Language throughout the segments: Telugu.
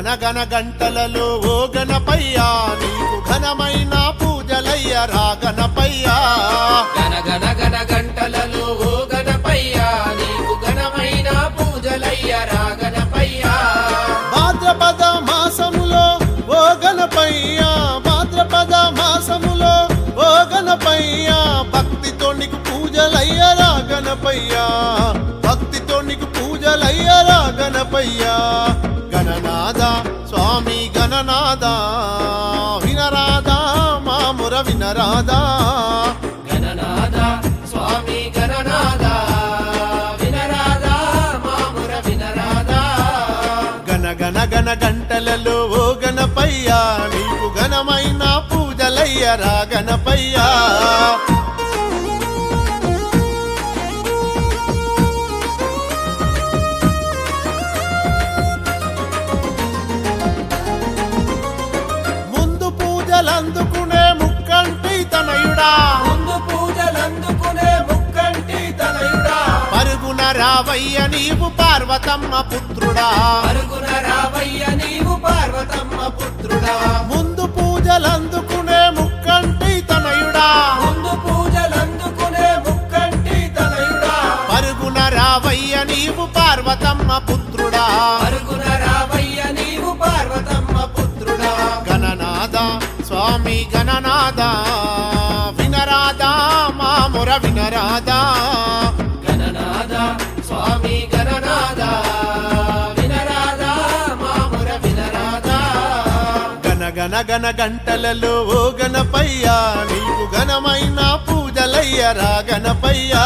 గన గన గంటలలో ఓ గణపయ్యా నీకు ఘనమైన పూజలయ్య రా గణపయ్యా గన గన గన గంటలలో ఓ గణపయ్యా నీకు ఘనమైన పూజలయ్యరా గణపయ్యా భాద్రపద మాసములో ఓ గణపయ్యా భాద్రపద మాసములో ఓ గణపయ్యా భక్తితో నీకు పూజలయ్యరా గణపయ్యా భక్తితో నీకు పూజలయ్యరా గణపయ్యా గణనాద స్వామి గణనాద వినరాదా మాముర వినరాదా గణనాద స్వామి గణనాద వినరాదా మాముర వినరాదా గన గన గన గంటలలో ఓ గణపయ్యా నీకు ఘనమైన పూజలయ్యరా గణపయ్యా ముందు పూజలందుకునే ముక్కంటి తనయుడా ముందు పూజలందుకునే ముక్కంటి తనయుడా పరుగున రావయ్య నీవు పార్వతమ్మ పుత్రుడా పరుగున రావయ్య నీవు పార్వతమ్మ పుత్రుడా ముందు పూజలందుకునే ముక్కంటి తనయుడా ముందు పూజలందుకునే ముక్కంటి తనయుడా పరుగున రావయ్య నీవు పార్వతమ్మ పుత్రుడా పరుగున రావయ్య నీవు పార్వతమ్మ పుత్రుడా గణనాద స్వామి గణనాద వినరాదా మాముర వినరాదా గణనాద స్వామి గణనాద వినరాదా మాముర వినరాదా గన గన గన గంటలలో ఓ గణపయ్యా నీకు ఘనమైన పూజలయ్యరా గణపయ్యా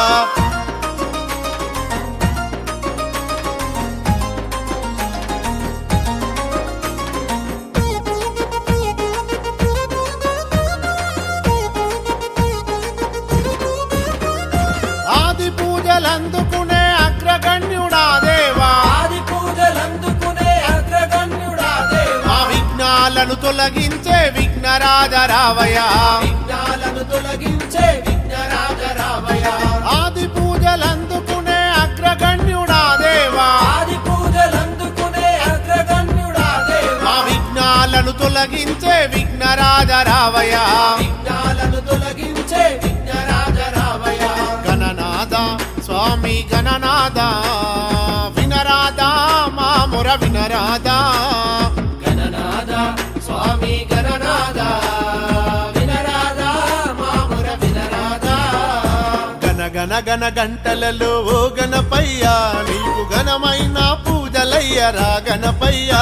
ఆది పూజలందుకునే అగ్రగణ్యుడా దేవా ఆది పూజలందుకునే అగ్రగణ్యుడా దేవా మా విఘ్నాలను తొలగించే విఘ్నరాజ రావయ్యా విఘ్నాలను తొలగించే విఘ్నరాజ రావయ్య ఆది పూజలందుకునే అగ్రగణ్యుడా దేవా ఆది పూజలందుకునే అగ్రగణ్యుడా దేవా మా విఘ్నాలను తొలగించే విఘ్నరాజ రావయ్యా విఘ్నాలను తొలగించే విఘ్నరాజ రావయ్య గణనాద స్వామి గణనాద వినరాదా మాముర వినరాదా గణనాద స్వామి గణనాద వినరాదా మాముర వినరాదా గన గన గన గంటలలో ఓ గణపయ్యా నీకు ఘనమైన పూజలయ్యరా గణపయ్యా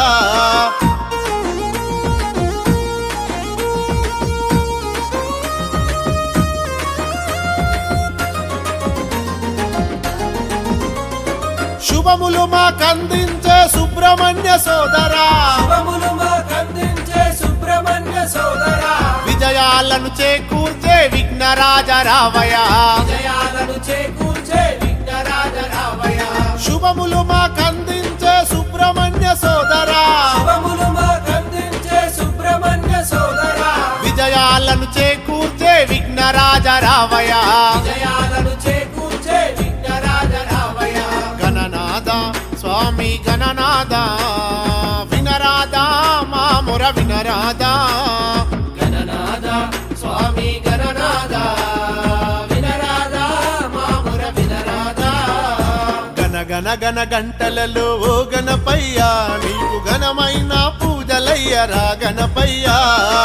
శుభములు మాకందించే సుబ్రహ్మణ్య సోదరా శుభములు మాకందించే సుబ్రహ్మణ్య సోదరా విజయాలను చేకూర్చే విఘ్నరాజ రావయ్యా జయాలను చేకూర్చే విఘ్నరాజ రావయ్య శుభములు మాకందించే సుబ్రహ్మణ్య సోదరా శుభములు మాకందించే సుబ్రహ్మణ్య సోదరా విజయాలను చేకూర్చే విఘ్నరాజ రావయ్యా జయాలను చేకూర్చే విఘ్నరాజ రావయ్య గణనాద స్వామి గణనాద వినరాదా మాముర వినరాదా గణనాద స్వామి గణనాద వినరాదా మాముర వినరాదా గన గన గన గంటలలో ఓ గణపయ్యా నీకు ఘనమైన పూజలయ్యరా గణపయ్యా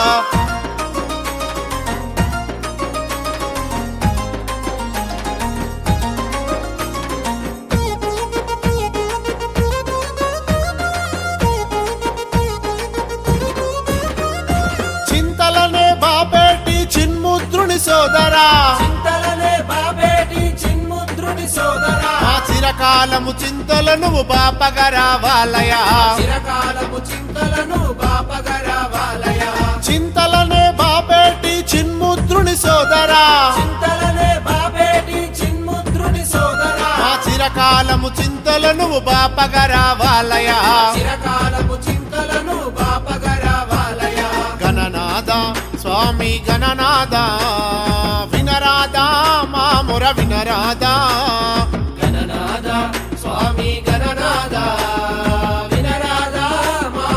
చింతలనే బాపేటి చిన్ముద్రుని సోదరా చింతలనే బాబేటి చిన్ముద్రుని సోదరా మా చిరకాలము చింతలను బాపగా రావాలయా చిరకాలము చింతలను బాపగరావాలయ చింతలనే బాపేటి చిన్ముద్రుని సోదరా చింతలనే బాబేటి చిన్ముద్రుని సోదరా మా చిరకాలము చింతలను బాపగా రావాలయా చిరకాలము చింతలను బాపగరావాలయ గణనాద స్వామి గణనాద వినరాదా మాముర వినరాదా గణనాద స్వామి గణనాద వినరాదా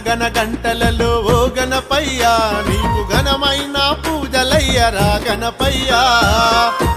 గనగన గంటలలో ఓ గణపయ్యా నీకు ఘనమైన పూజలయ్య రా గణపయ్యా